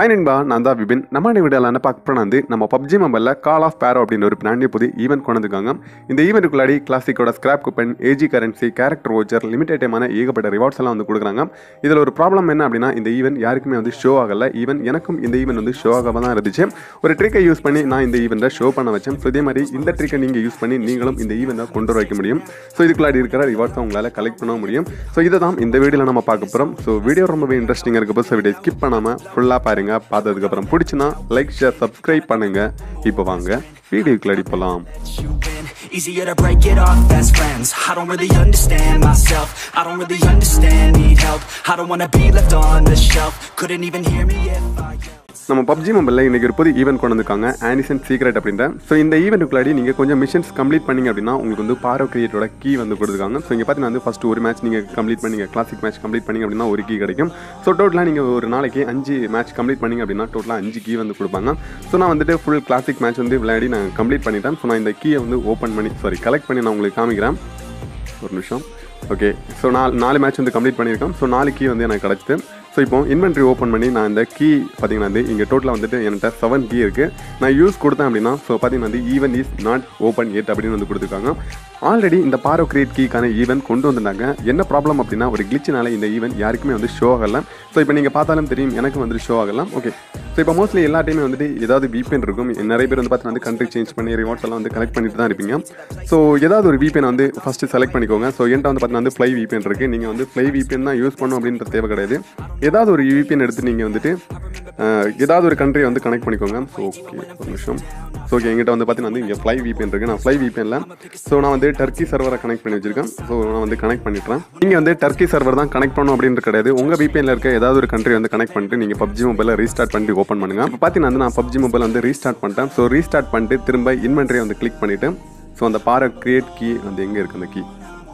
high நண்பா நான் தான் விபின் நம்ம வீடியோவில் என்ன பார்க்க போனால் வந்து நம்ம பப்ஜி மொபைலில் கால் ஆஃப் பேரோ அப்படின்னு ஒரு பிராண்டிய புது ஈவெண்ட் கொண்டு வந்திருக்காங்க இந்த ஈவெண்ட்டுக்குள்ளாடி கிளாசிக்கோட scrap coupon AG currency character voucher limited டைமான ஏகப்பட்ட ரிவார்ட்ஸ் எல்லாம் வந்து கொடுக்குறாங்க இதில் ஒரு ப்ராப்ளம் என்ன அப்படின்னா இந்த ஈவெண்ட் யாருக்குமே வந்து ஷோ ஆகலை ஈவன் எனக்கும் இந்த ஈவெண்ட் வந்து ஷோ ஆகாம தான் இருந்துச்சு ஒரு ட்ரிக்கை யூஸ் பண்ணி நான் இந்த ஈவெண்ட்டை ஷோ பண்ண வச்சேன் ஸோ இதே மாதிரி இந்த ட்ரிக்கை நீங்கள் யூஸ் பண்ணி நீங்களும் இந்த ஈவெண்ட்டை கொண்டு வர வைக்க முடியும் ஸோ இதுக்குள்ளாடி இருக்கிற ரிவார்ட்ஸை உங்களால் கலெக்ட் பண்ண முடியும் ஸோ இதை தான் இந்த வீடியோவில் நம்ம பார்க்க போகிறோம் ஸோ வீடியோ ரொம்பவே இன்ட்ரெஸ்டிங்காக இருக்கப்போ ஸோ வீடியோ ஸ்கிப் பண்ணாமல் ஃபுல்லாக பாருங்க பார்த்ததுக்கப்புறம் பிடிச்சுன்னா லைக் ஷேர் சப்ஸ்கிரைப் பண்ணுங்க இப்போ வாங்க வீடியோக்குள்ளாடி போகலாம் you win Easier to break it off best friends I don't really understand myself I don't really understand, need help I don't wanna be left on the shelf Couldn't even hear me if I yelled நம்ம PUBG மொபைலில் இன்றைக்கி ஒரு புது event கொண்டு வந்திருக்காங்க ஆனிசன் secret அப்படின்ற so இந்த ஈவெண்ட்டுக்குள்ளாடி நீங்கள் கொஞ்சம் மிஷன்ஸ் கம்ப்ளீட் பண்ணீங்க அப்படின்னா உங்களுக்கு வந்து பாரோ கிரியேட்டோட கீ வந்து கொடுத்துருக்காங்க ஸோ இங்கே பார்த்தீங்கன்னா வந்து ஃபஸ்ட்டு ஒரு மேட்ச் நீங்கள் கம்ப்ளீட் பண்ணீங்க கிளாசிக் மேட்ச் கம்ப்ளீட் பண்ணீங்க அப்படின்னா ஒரு கீ கிடைக்கும் ஸோ டோட்டலாக நீங்கள் ஒரு நாளைக்கு அஞ்சு மேட்ச் கம்ப்ளீட் பண்ணீங்க அப்படின்னா டோட்டலாக அஞ்சு கீ வந்து கொடுப்பாங்க ஸோ நான் வந்துட்டு ஃபுல் கிளாசிக் மேட்ச் வந்து விளையாடி நான் கம்ப்ளீட் பண்ணிட்டேன் ஸோ நான் இந்த கீயை வந்து ஓப்பன் பண்ணி சாரி கலெக்ட் பண்ணி நான் உங்களுக்கு காமிக்கிறேன் ஒரு நிமிஷம் ஓகே ஸோ நாலு நாலு மேட்ச் வந்து கம்ப்ளீட் பண்ணியிருக்கேன் ஸோ நாலு கீ வந்து எனக்கு கிடச்சிது ஸோ இப்போ இன்வென்ட்ரி ஓப்பன் பண்ணி நான் இந்த கீ பார்த்தீங்கன்னா வந்து இங்கே டோட்டலாக வந்துட்டு என்கிட்ட செவன் கீ இருக்குது நான் யூஸ் கொடுத்தேன் அப்படின்னா ஸோ பார்த்தீங்கன்னா வந்து event is not open yet அப்படின்னு வந்து கொடுத்துருக்காங்க ஆல்ரெடி இந்த பாரோ கிரியேட் கீக்கான ஈவெண்ட் கொண்டு வந்திருந்தாங்க என்ன ப்ராப்ளம் அப்படின்னா ஒரு கிளிச்சினால இந்த ஈவெண்ட் யாருக்குமே வந்து ஷோ ஆகலாம் ஸோ இப்போ நீங்கள் பார்த்தாலும் தெரியும் எனக்கு வந்து ஷோ ஆகலாம் ஓகே ஸோ இப்போ மோஸ்ட்லி எல்லா டைமே வந்துட்டு ஏதாவது VPN இருக்கும் நிறைய பேர் வந்து பார்த்தீங்கன்னா வந்து கண்ட்ரி சேஞ்ச் பண்ணி ரிவார்ட்ஸ் எல்லாம் வந்து கலெக்ட் பண்ணிட்டு தான் இருப்பீங்க ஸோ ஏதாவது ஒரு VPN வந்து ஃபஸ்ட்டு செலக்ட் பண்ணிக்கோங்க ஸோ என்கிட்ட வந்து பார்த்தீங்கன்னா வந்து ஃப்ளை VPN இருக்குது நீங்கள் வந்து ஃப்ளை VPN தான் யூஸ் பண்ணணும் அப்படின்ற தேவை கிடையாது ஏதாவது ஒரு VPN எடுத்து நீங்கள் வந்துட்டு அஹ், ஏதாவது ஒரு கண்ட்ரியை வந்து கனெக்ட் பண்ணிக்கோங்க ஸோ ஓகே ஒரு நிமிஷம் ஸோ ஓகே எங்கிட்ட வந்து பார்த்தீங்கன்னா வந்து இங்கே ஃப்ளை VPN இருக்குது நான் ஃப்ளை VPNல ஸோ நான் வந்து டர்க்கி சர்வரை கனெக்ட் பண்ணி வச்சிருக்கேன் ஸோ நான் வந்து கனெக்ட் பண்ணிட்டுறேன் நீங்கள் வந்து டர்க்கி சர்வர் தான் கனெக்ட் பண்ணணும் அப்படின்றது கிடையாது உங்கள் VPNல இருக்க ஏதாவது ஒரு கண்ட்ரி வந்து கனெக்ட் பண்ணிட்டு நீங்கள் பப்ஜி மொபைலில் ரீஸ்டார்ட் பண்ணிட்டு ஓப்பன் பண்ணுங்க இப்போ பார்த்தீங்கன்னா வந்து நான் பப்ஜி மொபைல் வந்து ரீஸ்டார்ட் பண்ணிட்டேன் ஸோ ரீஸ்டார்ட் பண்ணிட்டு திரும்ப இன்வென்ட்ரியை வந்து கிளிக் பண்ணிவிட்டு ஸோ அந்த பார கிரியேட் கீ வந்து எங்கே இருக்குது அந்த கீ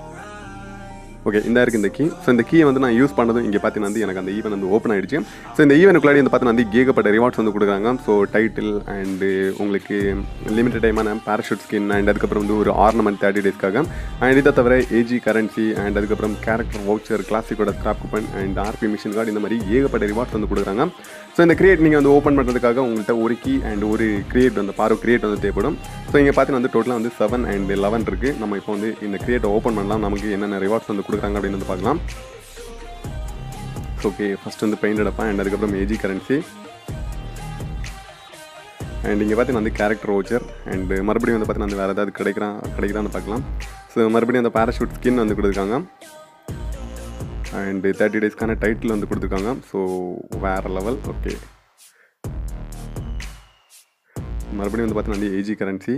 ஓகே இந்த இருக்குது இந்த கீ ஸோ இந்த கீயை வந்து நான் யூஸ் பண்ணதும் இங்கே பார்த்தீங்கன்னா வந்து எனக்கு அந்த ஈவன் வந்து ஓப்பன் ஆயிடுச்சு ஸோ இந்த ஈவனுக்குள்ளாடி வந்து பார்த்தீங்கன்னா வந்து ஏகப்பட்ட ரிவார்ட்ஸ் வந்து கொடுக்குறாங்க ஸோ டைட்டில் அண்டு உங்களுக்கு லிமிட்டட் டைமான பேராஷூட் ஸ்கின் அண்ட் அதுக்கப்புறம் வந்து ஒரு ஆர்னமெண்ட் தேர்ட்டி டேஸ்க்காக அண்ட் இதை தவிர ஏஜி கரன்சி அண்ட் அதுக்கப்புறம் கேரக்டர் வவுச்சர் கிளாசிக்கோட scrap coupon and RP mission card இந்த மாதிரி ஏகப்பட்ட ரிவார்ட்ஸ் வந்து கொடுக்குறாங்க ஸோ இந்த கிரியேட் நீங்கள் வந்து ஓப்பன் பண்ணுறதுக்காக உங்கள்கிட்ட ஒரு கீ அண்ட் ஒரு கிரியேட் வந்து பாரோ கிரியேட் வந்து தேவைப்படும் ஸோ இங்கே பார்த்தீங்கன்னா வந்து டோட்டலாக வந்து செவன் அண்ட் லெவன் இருக்குது நம்ம இப்போ வந்து இந்த கிரியேட்டை ஓப்பன் பண்ணலாம் நமக்கு என்னென்ன ரிவார்ட்ஸ் வந்து கொடுக்குறாங்க அப்படின்னு வந்து பார்க்கலாம் ஓகே ஃபஸ்ட் வந்து பெயிண்ட் அடப்பேன் அண்ட் அதுக்கப்புறம் ஏஜி கரன்சி அண்ட் இங்கே பார்த்தீங்கன்னா வந்து கேரக்டர் ஓச்சர் அண்ட் மறுபடியும் வந்து பார்த்தீங்கன்னா வந்து வேறு ஏதாவது கிடைக்கிறா கிடைக்கிறான்னு பார்க்கலாம் ஸோ மறுபடியும் அந்த பேராஷூட் ஸ்கின் வந்து கொடுத்துருக்காங்க அண்ட் தேர்ட்டி டேஸ்க்கான டைட்டில் வந்து கொடுத்துருக்காங்க ஸோ வேறு லெவல் ஓகே மறுபடியும் வந்து பார்த்தீங்கன்னா வந்து ஏஜி கரன்சி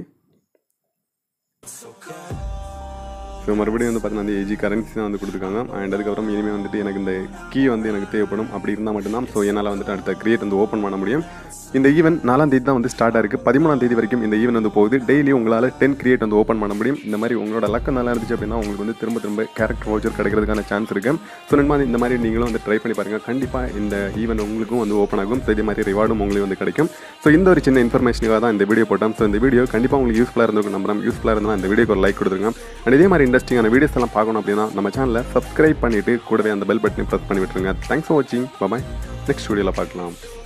ஸோ மறுபடியும் வந்து பார்த்தீங்கன்னா வந்து ஏஜி கரன்சி தான் வந்து கொடுத்துருக்காங்க அண்ட் அதுக்கப்புறம் இனிமேல் வந்துட்டு எனக்கு இந்த கீ வந்து எனக்கு தேவைப்படும் அப்படி இருந்தால் மட்டும்தான் ஸோ என்னால் வந்துட்டு அடுத்த கிரியேட் வந்து ஓப்பன் பண்ண முடியும் இந்த ஈவெண்ட் நாலாம் தேதி தான் வந்து ஸ்டார்ட் ஆயிருக்கு பதிமூணாம் தேதி வரைக்கும் இந்த ஈவெண்ட் வந்து போகுது டெய்லி உங்களால் டென் கிரியேட் வந்து ஓப்பன் பண்ண முடியும் இந்த மாதிரி உங்களோட லக்கம் நல்லா இருந்துச்சு அப்படின்னா உங்களுக்கு வந்து திரும்ப திரும்ப கேரக்டர் வவுச்சர் கிடைக்கிறதுக்கான சான்ஸ் இருக்கு ஸோ நண்பா இந்த மாதிரி நீங்களும் வந்து ட்ரை பண்ணி பாருங்க கண்டிப்பாக இந்த ஈவெண்ட் உங்களுக்கும் வந்து ஓப்பன் ஆகும் ஸோ இதே மாதிரி ரிவார்டும் உங்களுக்கு வந்து கிடைக்கும் ஸோ இந்த ஒரு சின்ன இன்ஃபர்மேஷனுக்காக தான் இந்த வீடியோ போட்டோம் ஸோ இந்த வீடியோ கண்டிப்பாக உங்களுக்கு யூஸ்ஃபுல்லாக இருந்திருக்கும் நம்புறேன் யூஸ்ஃபுல்லாக இருந்தால் இந்த வீடியோக்கு ஒரு லைக் கொடுத்துருங்க அண்ட் இதே மாதிரி இன்ட்ரெஸ்டிங்கான வீடியோஸ் எல்லாம் பார்க்கணும் அப்படின்னா நம்ம சேனலை சப்ஸ்கிரைப் பண்ணிட்டு கூடவே அந்த பெல் பட்டனை ப்ரெஸ் பண்ணி விட்டுருங்க தேங்க்ஸ் ஃபார் வாட்சிங் பாய் நெக்ஸ்ட் வீடியோவில் பார்க்கலாம்